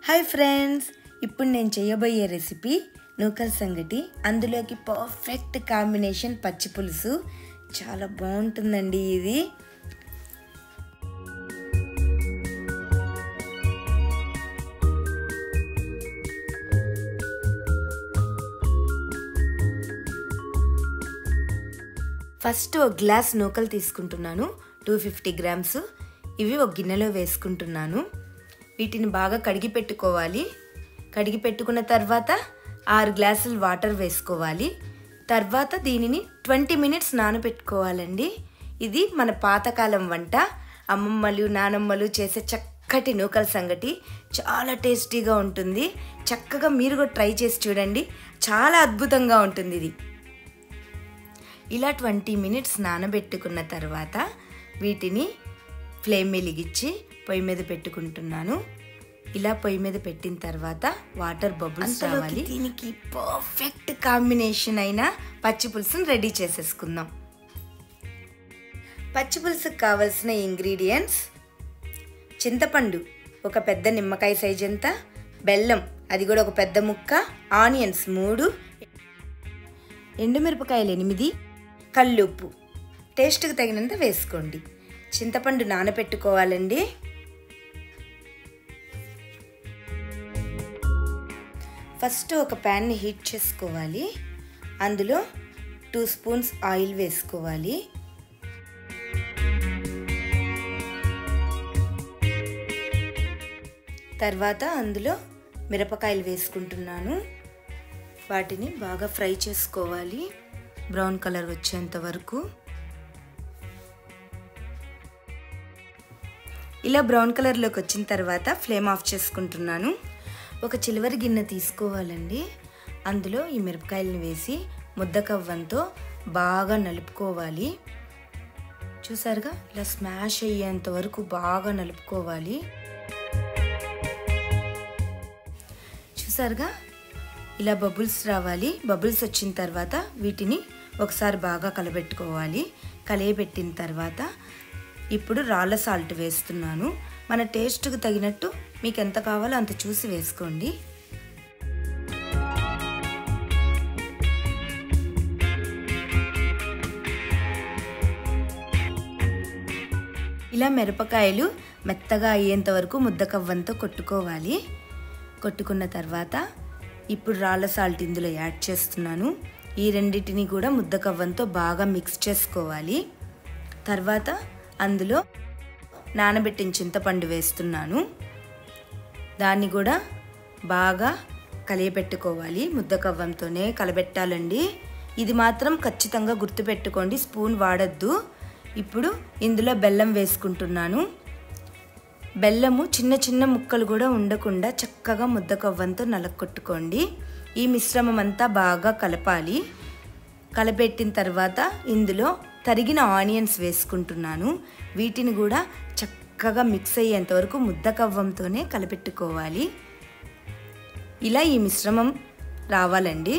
hi friends ఇప్పుడు నేను చేయబోయే రెసిపీ నూకల్ సంగటి అందులోకి పర్ఫెక్ట్ కాంబినేషన్ పచ్చి పులుసు చాలా బాగుంటుందండి ఇది ఫస్ట్ ఒక గ్లాస్ నూకలు తీసుకుంటున్నాను టూ ఫిఫ్టీ గ్రామ్స్ ఇవి ఒక గిన్నెలో వేసుకుంటున్నాను వీటిని బాగా కడిగి పెట్టుకోవాలి కడిగి పెట్టుకున్న తర్వాత ఆరు గ్లాసులు వాటర్ వేసుకోవాలి తర్వాత దీనిని ట్వంటీ మినిట్స్ నానబెట్టుకోవాలండి ఇది మన పాతకాలం వంట అమ్మమ్మలు నానమ్మలు చేసే చక్కటి నూకల సంగటి చాలా టేస్టీగా ఉంటుంది చక్కగా మీరు కూడా ట్రై చేసి చూడండి చాలా అద్భుతంగా ఉంటుంది ఇది ఇలా ట్వంటీ మినిట్స్ నానబెట్టుకున్న తర్వాత వీటిని ఫ్లేమ్ వెలిగించి పొయ్యి మీద పెట్టుకుంటున్నాను ఇలా పొయ్యి మీద పెట్టిన తర్వాత వాటర్ బబుల్స్ రావాలి దీనికి పర్ఫెక్ట్ కాంబినేషన్ అయిన పచ్చి పులుసుని రెడీ చేసేసుకుందాం పచ్చి పులుసుకు కావలసిన ఇంగ్రీడియంట్స్ చింతపండు ఒక పెద్ద నిమ్మకాయ సైజ్ అంతా బెల్లం అది కూడా ఒక పెద్ద ముక్క ఆనియన్స్ మూడు ఎండుమిరపకాయలు ఎనిమిది కల్లుప్పు టేస్ట్కి తగినంత వేసుకోండి చింతపండు నానబెట్టుకోవాలండి ఫస్ట్ ఒక ప్యాన్ని హీట్ చేసుకోవాలి అందులో టూ స్పూన్స్ ఆయిల్ వేసుకోవాలి తర్వాత అందులో మిరపకాయలు వేసుకుంటున్నాను వాటిని బాగా ఫ్రై చేసుకోవాలి బ్రౌన్ కలర్ వచ్చేంత వరకు ఇలా బ్రౌన్ కలర్లోకి వచ్చిన తర్వాత ఫ్లేమ్ ఆఫ్ చేసుకుంటున్నాను ఒక చిల్వరి గిన్నె తీసుకోవాలండి అందులో ఈ మిరపకాయలను వేసి ముద్ద కవ్వంతో బాగా నలుపుకోవాలి చూసారుగా ఇలా స్మాష్ అయ్యేంత వరకు బాగా నలుపుకోవాలి చూసారుగా ఇలా బబుల్స్ రావాలి బబుల్స్ వచ్చిన తర్వాత వీటిని ఒకసారి బాగా కలబెట్టుకోవాలి కలియబెట్టిన తర్వాత ఇప్పుడు రాళ్ళ సాల్ట్ వేస్తున్నాను మన టేస్ట్కి తగినట్టు మీకు ఎంత కావాలో అంత చూసి వేసుకోండి ఇలా మిరపకాయలు మెత్తగా అయ్యేంత వరకు ముద్ద కవ్వంతో కొట్టుకోవాలి కొట్టుకున్న తర్వాత ఇప్పుడు రాళ్ళ సాల్ట్ ఇందులో యాడ్ చేస్తున్నాను ఈ రెండింటిని కూడా ముద్ద కవ్వంతో బాగా మిక్స్ చేసుకోవాలి తర్వాత అందులో నానబెట్టిన చింతపండు వేస్తున్నాను దాన్ని కూడా బాగా కలియపెట్టుకోవాలి ముద్ద కవ్వంతోనే కలబెట్టాలండి ఇది మాత్రం ఖచ్చితంగా గుర్తుపెట్టుకోండి స్పూన్ వాడద్దు ఇప్పుడు ఇందులో బెల్లం వేసుకుంటున్నాను బెల్లము చిన్న చిన్న ముక్కలు కూడా ఉండకుండా చక్కగా ముద్ద కవ్వంతో నలకొట్టుకోండి ఈ మిశ్రమం అంతా బాగా కలపాలి కలపెట్టిన తర్వాత ఇందులో తరిగిన ఆనియన్స్ వేసుకుంటున్నాను వీటిని కూడా చక్కగా మిక్స్ అయ్యేంత వరకు ముద్ద కవ్వంతోనే కలపెట్టుకోవాలి ఇలా ఈ మిశ్రమం రావాలండి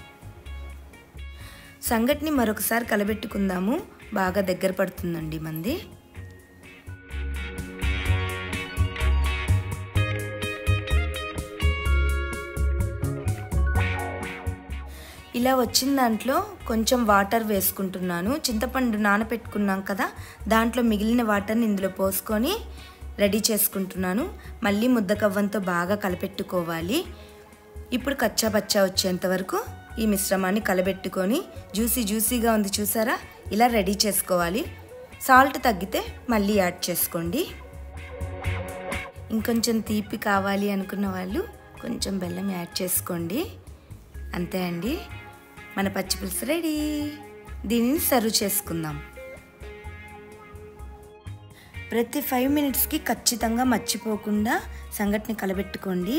సంగటిని మరొకసారి కలబెట్టుకుందాము బాగా దగ్గర పడుతుందండి మంది ఇలా వచ్చిన దాంట్లో కొంచెం వాటర్ వేసుకుంటున్నాను చింతపండు నానపెట్టుకున్నాం కదా దాంట్లో మిగిలిన వాటర్ని ఇందులో పోసుకొని రెడీ చేసుకుంటున్నాను మళ్ళీ ముద్ద కవ్వంతో బాగా కలపెట్టుకోవాలి ఇప్పుడు కచ్చా పచ్చా వచ్చేంత వరకు ఈ మిశ్రమాన్ని కలబెట్టుకొని జ్యూసీ జ్యూసీగా ఉంది చూసారా ఇలా రెడీ చేసుకోవాలి సాల్ట్ తగ్గితే మళ్ళీ యాడ్ చేసుకోండి ఇంకొంచెం తీపి కావాలి అనుకున్న వాళ్ళు కొంచెం బెల్లం యాడ్ చేసుకోండి అంతే అండి మన పచ్చి పులుసు రెడీ దీనిని సర్వ్ చేసుకుందాం ప్రతి ఫైవ్ మినిట్స్కి ఖచ్చితంగా మర్చిపోకుండా సంగటిని కలబెట్టుకోండి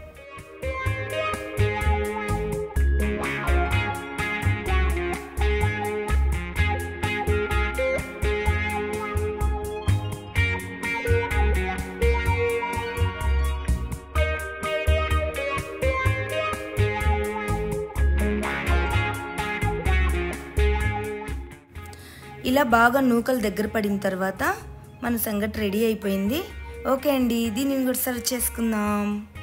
ఇలా బాగా నూకలు దగ్గర పడిన తర్వాత మన సంగటి రెడీ అయిపోయింది ఓకే అండి దీనిని కూడా సర్వ్ చేసుకుందాం